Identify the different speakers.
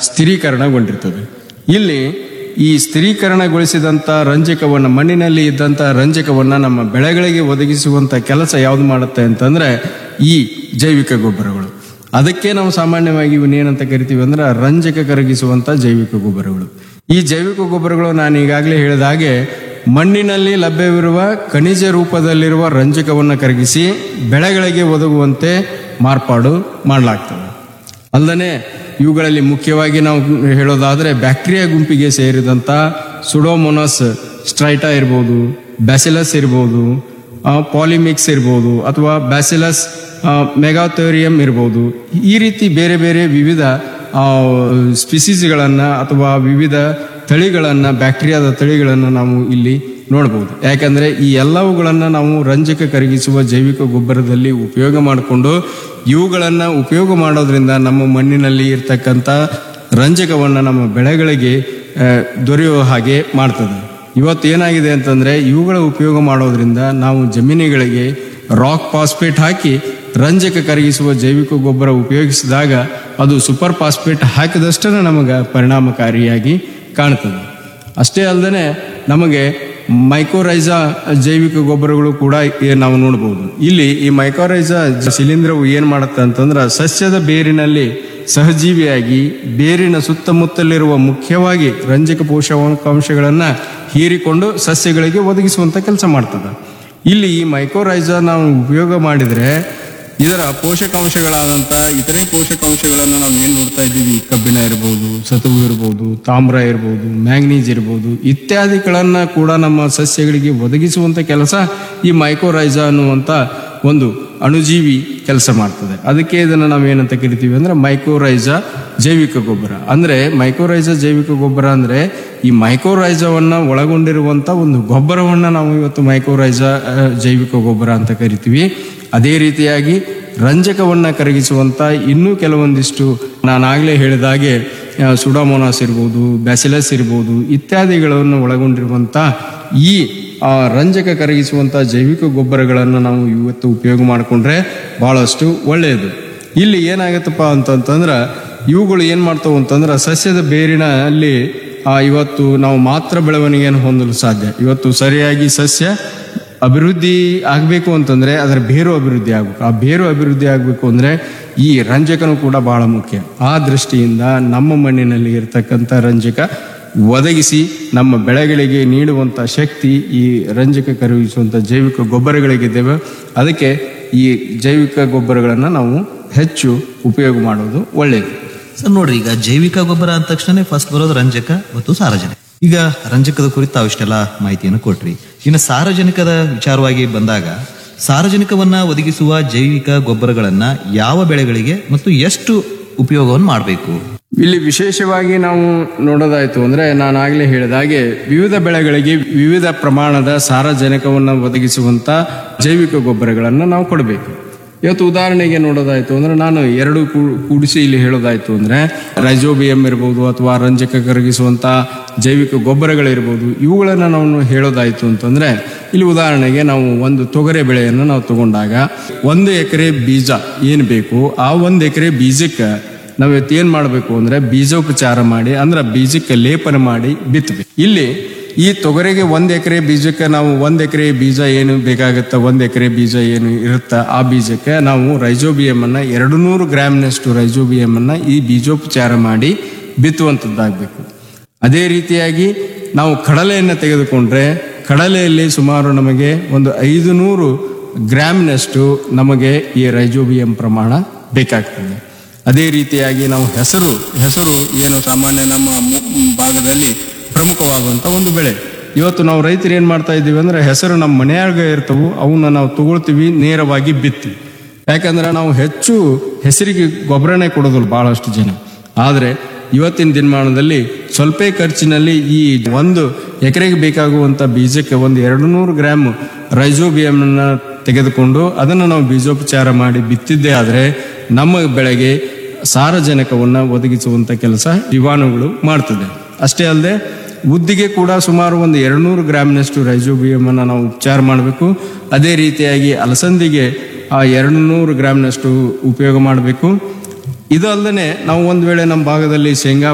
Speaker 1: ಸ್ಥಿರೀಕರಣಗೊಂಡಿರ್ತದೆ ಇಲ್ಲಿ ಈ ಸ್ಥಿರೀಕರಣಗೊಳಿಸಿದಂಥ ರಂಜಕವನ್ನು ಮಣ್ಣಿನಲ್ಲಿ ಇದ್ದಂಥ ರಂಜಕವನ್ನು ನಮ್ಮ ಬೆಳೆಗಳಿಗೆ ಒದಗಿಸುವಂಥ ಕೆಲಸ ಯಾವುದು ಮಾಡುತ್ತೆ ಅಂತಂದ್ರೆ ಈ ಜೈವಿಕ ಗೊಬ್ಬರಗಳು ಅದಕ್ಕೆ ನಾವು ಸಾಮಾನ್ಯವಾಗಿ ಇವನ್ನೇನಂತ ಕರಿತೀವಿ ಅಂದ್ರೆ ರಂಜಕ ಕರಗಿಸುವಂಥ ಜೈವಿಕ ಗೊಬ್ಬರಗಳು ಈ ಜೈವಿಕ ಗೊಬ್ಬರಗಳು ನಾನು ಈಗಾಗಲೇ ಹೇಳಿದ ಹಾಗೆ ಮಣ್ಣಿನಲ್ಲಿ ಲಭ್ಯವಿರುವ ಖನಿಜ ರೂಪದಲ್ಲಿರುವ ರಂಜಕವನ್ನು ಕರಗಿಸಿ ಬೆಳೆಗಳಿಗೆ ಒದಗುವಂತೆ ಮಾರ್ಪಾಡು ಮಾಡಲಾಗ್ತದೆ ಅಲ್ಲದೆ ಇವುಗಳಲ್ಲಿ ಮುಖ್ಯವಾಗಿ ನಾವು ಹೇಳೋದಾದರೆ ಬ್ಯಾಕ್ಟೀರಿಯಾ ಗುಂಪಿಗೆ ಸೇರಿದಂಥ ಸುಡೋಮೊನಸ್ ಸ್ಟ್ರೈಟಾ ಇರ್ಬೋದು ಬ್ಯಾಸಿಲಸ್ ಇರ್ಬೋದು ಪಾಲಿಮಿಕ್ಸ್ ಇರ್ಬೋದು ಅಥವಾ ಬ್ಯಾಸಿಲಸ್ ಮೆಗಾಥೋರಿಯಂ ಇರ್ಬೋದು ಈ ರೀತಿ ಬೇರೆ ಬೇರೆ ವಿವಿಧ ಸ್ಪಿಸೀಸ್ಗಳನ್ನು ಅಥವಾ ವಿವಿಧ ತಳಿಗಳನ್ನು ಬ್ಯಾಕ್ಟೀರಿಯಾದ ತಳಿಗಳನ್ನು ನಾವು ಇಲ್ಲಿ ನೋಡ್ಬೋದು ಯಾಕಂದರೆ ಈ ಎಲ್ಲವುಗಳನ್ನು ನಾವು ರಂಜಕ ಕರಗಿಸುವ ಜೈವಿಕ ಗೊಬ್ಬರದಲ್ಲಿ ಉಪಯೋಗ ಮಾಡಿಕೊಂಡು ಇವುಗಳನ್ನು ಉಪಯೋಗ ಮಾಡೋದ್ರಿಂದ ನಮ್ಮ ಮಣ್ಣಿನಲ್ಲಿ ಇರ್ತಕ್ಕಂಥ ರಂಜಕವನ್ನು ನಮ್ಮ ಬೆಳೆಗಳಿಗೆ ಆ, ದೊರೆಯುವ ಹಾಗೆ ಮಾಡ್ತದೆ ಇವತ್ತು ಏನಾಗಿದೆ ಅಂತಂದರೆ ಇವುಗಳ ಉಪಯೋಗ ಮಾಡೋದ್ರಿಂದ ನಾವು ಜಮೀನುಗಳಿಗೆ ರಾಕ್ ಫಾಸ್ಫೇಟ್ ಹಾಕಿ ರಂಜಕ ಕರಗಿಸುವ ಜೈವಿಕ ಗೊಬ್ಬರ ಉಪಯೋಗಿಸಿದಾಗ ಅದು ಸೂಪರ್ ಫಾಸ್ಫೇಟ್ ಹಾಕಿದಷ್ಟೇ ನಮಗೆ ಪರಿಣಾಮಕಾರಿಯಾಗಿ ಕಾಣ್ತದೆ ಅಷ್ಟೇ ಅಲ್ಲದೆ ನಮಗೆ ಮೈಕೋರೈಸಾ ಜೈವಿಕ ಗೊಬ್ಬರಗಳು ಕೂಡ ಏ- ನಾವು ನೋಡ್ಬೋದು ಇಲ್ಲಿ ಈ ಮೈಕೋರೈಸಾ ಶಿಲೀಂಧ್ರವು ಏನು ಮಾಡುತ್ತೆ ಅಂತಂದ್ರೆ ಸಸ್ಯದ ಬೇರಿನಲ್ಲಿ ಸಹಜೀವಿಯಾಗಿ ಬೇರಿನ ಸುತ್ತಮುತ್ತಲಿರುವ ಮುಖ್ಯವಾಗಿ ರಂಜಕ ಪೋಷಕಾಂಶಗಳನ್ನು ಹೀರಿಕೊಂಡು ಸಸ್ಯಗಳಿಗೆ ಒದಗಿಸುವಂಥ ಕೆಲಸ ಮಾಡ್ತದೆ ಇಲ್ಲಿ ಈ ಮೈಕೋರೈಸಾ ನಾವು ಉಪಯೋಗ ಮಾಡಿದರೆ ಇದರ ಪೋಷಕಾಂಶಗಳಾದಂಥ ಇತರೆ ಪೋಷಕಾಂಶಗಳನ್ನು ನಾವು ಏನು ನೋಡ್ತಾ ಇದ್ದೀವಿ ಕಬ್ಬಿಣ ಇರ್ಬೋದು ಸತುವು ಇರ್ಬೋದು ತಾಮ್ರ ಇರ್ಬೋದು ಮ್ಯಾಂಗ್ನೀಸ್ ಇರ್ಬೋದು ಇತ್ಯಾದಿಗಳನ್ನು ಕೂಡ ನಮ್ಮ ಸಸ್ಯಗಳಿಗೆ ಒದಗಿಸುವಂಥ ಕೆಲಸ ಈ ಮೈಕೋರೈಸಾ ಅನ್ನುವಂಥ ಒಂದು ಅಣುಜೀವಿ ಕೆಲಸ ಮಾಡ್ತದೆ ಅದಕ್ಕೆ ಇದನ್ನು ನಾವು ಏನಂತ ಕರಿತೀವಿ ಅಂದ್ರೆ ಮೈಕೋರೈಸಾ ಜೈವಿಕ ಗೊಬ್ಬರ ಅಂದ್ರೆ ಮೈಕೋರೈಸಾ ಜೈವಿಕ ಗೊಬ್ಬರ ಅಂದ್ರೆ ಈ ಮೈಕೋರೈಸಾವನ್ನ ಒಳಗೊಂಡಿರುವಂತ ಒಂದು ಗೊಬ್ಬರವನ್ನ ನಾವು ಇವತ್ತು ಮೈಕೋರೈಸಾ ಆ, ಜೈವಿಕ ಗೊಬ್ಬರ ಅಂತ ಕರಿತೀವಿ ಅದೇ ರೀತಿಯಾಗಿ ರಂಜಕವನ್ನ ಕರಗಿಸುವಂತ ಇನ್ನೂ ಕೆಲವೊಂದಿಷ್ಟು ನಾನಾಗಲೇ ಹೇಳಿದ ಹಾಗೆ ಆ, ಸುಡಾಮೋನಾಸ್ ಇರ್ಬೋದು ಬ್ಯಾಸಿಲಸ್ ಇರ್ಬೋದು ಇತ್ಯಾದಿಗಳನ್ನು ಒಳಗೊಂಡಿರುವಂತ ಈ ಆ ರಂಜಕ ಕರಗಿಸುವಂತ ಜೈವಿಕ ಗೊಬ್ಬರಗಳನ್ನು ನಾವು ಇವತ್ತು ಉಪಯೋಗ ಮಾಡಿಕೊಂಡ್ರೆ ಬಹಳಷ್ಟು ಒಳ್ಳೆಯದು ಇಲ್ಲಿ ಏನಾಗತ್ತಪ್ಪ ಅಂತಂತಂದ್ರೆ ಇವುಗಳು ಏನು ಮಾಡ್ತಾವೆ ಅಂತಂದ್ರೆ ಸಸ್ಯದ ಬೇರಿನ ಅಲ್ಲಿ ಆ, ಇವತ್ತು ನಾವು ಮಾತ್ರ ಬೆಳವಣಿಗೆಯನ್ನು ಹೊಂದಲು ಸಾಧ್ಯ ಇವತ್ತು ಸರಿಯಾಗಿ ಸಸ್ಯ ಅಭಿವೃದ್ಧಿ ಆಗಬೇಕು ಅಂತಂದ್ರೆ ಅದರ ಬೇರು ಅಭಿವೃದ್ಧಿ ಆಗಬೇಕು ಆ ಬೇರು ಅಭಿವೃದ್ಧಿ ಆಗಬೇಕು ಅಂದ್ರೆ ಈ ರಂಜಕನು ಕೂಡ ಬಹಳ ಮುಖ್ಯ ಆ ದೃಷ್ಟಿಯಿಂದ ನಮ್ಮ ಮಣ್ಣಿನಲ್ಲಿ ಇರತಕ್ಕಂಥ ರಂಜಕ ಒದಗಿಸಿ ನಮ್ಮ ಬೆಳೆಗಳಿಗೆ ನೀಡುವಂಥ ಶಕ್ತಿ ಈ ರಂಜಕ ಕರಗಿಸುವಂಥ ಜೈವಿಕ ಗೊಬ್ಬರಗಳಿಗಿದ್ದೇವೆ ಅದಕ್ಕೆ ಈ ಜೈವಿಕ ಗೊಬ್ಬರಗಳನ್ನು ನಾವು ಹೆಚ್ಚು ಉಪಯೋಗ ಮಾಡೋದು ಒಳ್ಳೆಯದು
Speaker 2: ಸರ್ ನೋಡ್ರಿ ಈಗ ಜೈವಿಕ ಗೊಬ್ಬರ ಅಂದ ತಕ್ಷಣ ಫಸ್ಟ್ ಬರೋದು ರಂಜಕ ಮತ್ತು ಸಾರಜನಕ ಈಗ ರಂಜಕದ ಕುರಿತು ತಾವು ಇಷ್ಟೆಲ್ಲ ಮಾಹಿತಿಯನ್ನು ಕೊಟ್ರಿ ಇನ್ನು ಸಾರಜನಕದ ವಿಚಾರವಾಗಿ ಬಂದಾಗ ಸಾರಜನಕವನ್ನ ಒದಗಿಸುವ ಜೈವಿಕ ಗೊಬ್ಬರಗಳನ್ನ ಯಾವ ಬೆಳೆಗಳಿಗೆ ಮತ್ತು ಎಷ್ಟು ಉಪಯೋಗವನ್ನು ಮಾಡಬೇಕು
Speaker 1: ಇಲ್ಲಿ ವಿಶೇಷವಾಗಿ ನಾವು ನೋಡೋದಾಯ್ತು ಅಂದ್ರೆ ನಾನು ಆಗಲೇ ಹೇಳಿದ ಹಾಗೆ ವಿವಿಧ ಬೆಳೆಗಳಿಗೆ ವಿವಿಧ ಪ್ರಮಾಣದ ಸಾರಜನಕವನ್ನು ಒದಗಿಸುವಂತ ಜೈವಿಕ ಗೊಬ್ಬರಗಳನ್ನು ನಾವು ಕೊಡಬೇಕು ಇವತ್ತು ಉದಾಹರಣೆಗೆ ನೋಡೋದಾಯ್ತು ಅಂದ್ರೆ ನಾನು ಎರಡು ಕೂ- ಕೂಡಿಸಿ ಇಲ್ಲಿ ಹೇಳೋದಾಯ್ತು ಅಂದ್ರೆ ರೈಜೋಬಿಯಂ ಇರ್ಬೋದು ಅಥವಾ ರಂಜಕ ಕರಗಿಸುವಂತ ಜೈವಿಕ ಗೊಬ್ಬರಗಳಿರ್ಬೋದು ಇವುಗಳನ್ನು ನಾವು ಹೇಳೋದಾಯ್ತು ಅಂತಂದ್ರೆ ಇಲ್ಲಿ ಉದಾಹರಣೆಗೆ ನಾವು ಒಂದು ತೊಗರೆ ಬೆಳೆಯನ್ನು ನಾವು ತಗೊಂಡಾಗ ಒಂದು ಎಕರೆ ಬೀಜ ಏನು ಬೇಕು ಆ ಒಂದು ಎಕರೆ ಬೀಜಕ್ಕೆ ನಾವು ಇವತ್ತು ಏನ್ ಮಾಡಬೇಕು ಅಂದ್ರೆ ಬೀಜೋಪಚಾರ ಮಾಡಿ ಅಂದ್ರೆ ಬೀಜಕ್ಕೆ ಲೇಪನ ಮಾಡಿ ಬಿತ್ತಬೇಕು ಇಲ್ಲಿ ಈ ತೊಗರಿಗೆ ಒಂದ್ ಎಕರೆ ಬೀಜಕ್ಕೆ ನಾವು ಒಂದ್ ಎಕರೆ ಬೀಜ ಏನು ಬೇಕಾಗುತ್ತ ಒಂದ್ ಎಕರೆ ಬೀಜ ಏನು ಇರುತ್ತ ಆ ಬೀಜಕ್ಕೆ ನಾವು ರೈಜೋಬಿಯಂ ಅನ್ನ ಎರಡು ನೂರು ಗ್ರಾಮ್ನಷ್ಟು ರೈಜೋಬಿಯಂ ಅನ್ನ ಈ ಬೀಜೋಪಚಾರ ಮಾಡಿ ಬಿತ್ತುವಂಥದ್ದಾಗಬೇಕು ಅದೇ ರೀತಿಯಾಗಿ ನಾವು ಕಡಲೆಯನ್ನು ತೆಗೆದುಕೊಂಡ್ರೆ ಕಡಲೆಯಲ್ಲಿ ಸುಮಾರು ನಮಗೆ ಒಂದು ಐದು ನೂರು ಗ್ರಾಮ್ನಷ್ಟು ನಮಗೆ ಈ ರೈಜೋಬಿಯಂ ಪ್ರಮಾಣ ಬೇಕಾಗ್ತದೆ ಅದೇ ರೀತಿಯಾಗಿ ನಾವು ಹೆಸರು ಹೆಸರು ಏನು ಸಾಮಾನ್ಯ ನಮ್ಮ ಮು- ಭಾಗದಲ್ಲಿ ಪ್ರಮುಖವಾಗುವಂಥ ಒಂದು ಬೆಳೆ ಇವತ್ತು ನಾವು ರೈತರು ಏನು ಮಾಡ್ತಾ ಇದ್ದೀವಿ ಅಂದ್ರೆ ಹೆಸರು ನಮ್ಮ ಮನೆಯಾಗ ಇರ್ತವು ಅವನ್ನ ನಾವು ತಗೊಳ್ತೀವಿ ನೇರವಾಗಿ ಬಿತ್ತೀವಿ ಯಾಕಂದ್ರೆ ನಾವು ಹೆಚ್ಚು ಹೆಸರಿಗೆ ಗೊಬ್ಬರನೇ ಕೊಡೋದಿಲ್ಲ ಬಹಳಷ್ಟು ಜನ ಆದರೆ ಇವತ್ತಿನ ದಿನಮಾನದಲ್ಲಿ ಸ್ವಲ್ಪ ಖರ್ಚಿನಲ್ಲಿ ಈ ಒಂದು ಎಕರೆಗೆ ಬೇಕಾಗುವಂಥ ಬೀಜಕ್ಕೆ ಒಂದು ಎರಡು ನೂರು ಗ್ರಾಮ್ ರೈಜೋಬಿಯಂನ ತೆಗೆದುಕೊಂಡು ಅದನ್ನು ನಾವು ಬೀಜೋಪಚಾರ ಮಾಡಿ ಬಿತ್ತಿದ್ದೇ ಆದರೆ ನಮ್ಮ ಬೆಳೆಗೆ ಸಾರಜನಕವನ್ನು ಒದಗಿಸುವಂಥ ಕೆಲಸ ಜೀವಾಣುಗಳು ಮಾಡ್ತದೆ ಅಷ್ಟೇ ಅಲ್ಲದೆ ಉದ್ದಿಗೆ ಕೂಡ ಸುಮಾರು ಒಂದು ಎರಡುನೂರು ಗ್ರಾಮ್ನಷ್ಟು ರೈಜೋಬಿಯಮನ್ನು ನಾವು ಉಪಚಾರ ಮಾಡಬೇಕು ಅದೇ ರೀತಿಯಾಗಿ ಅಲಸಂದಿಗೆ ಆ ಎರಡು ನೂರು ಗ್ರಾಮ್ನಷ್ಟು ಉಪಯೋಗ ಮಾಡಬೇಕು ಇದು ಅಲ್ಲದೆ ನಾವು ಒಂದು ವೇಳೆ ನಮ್ಮ ಭಾಗದಲ್ಲಿ ಶೇಂಗಾ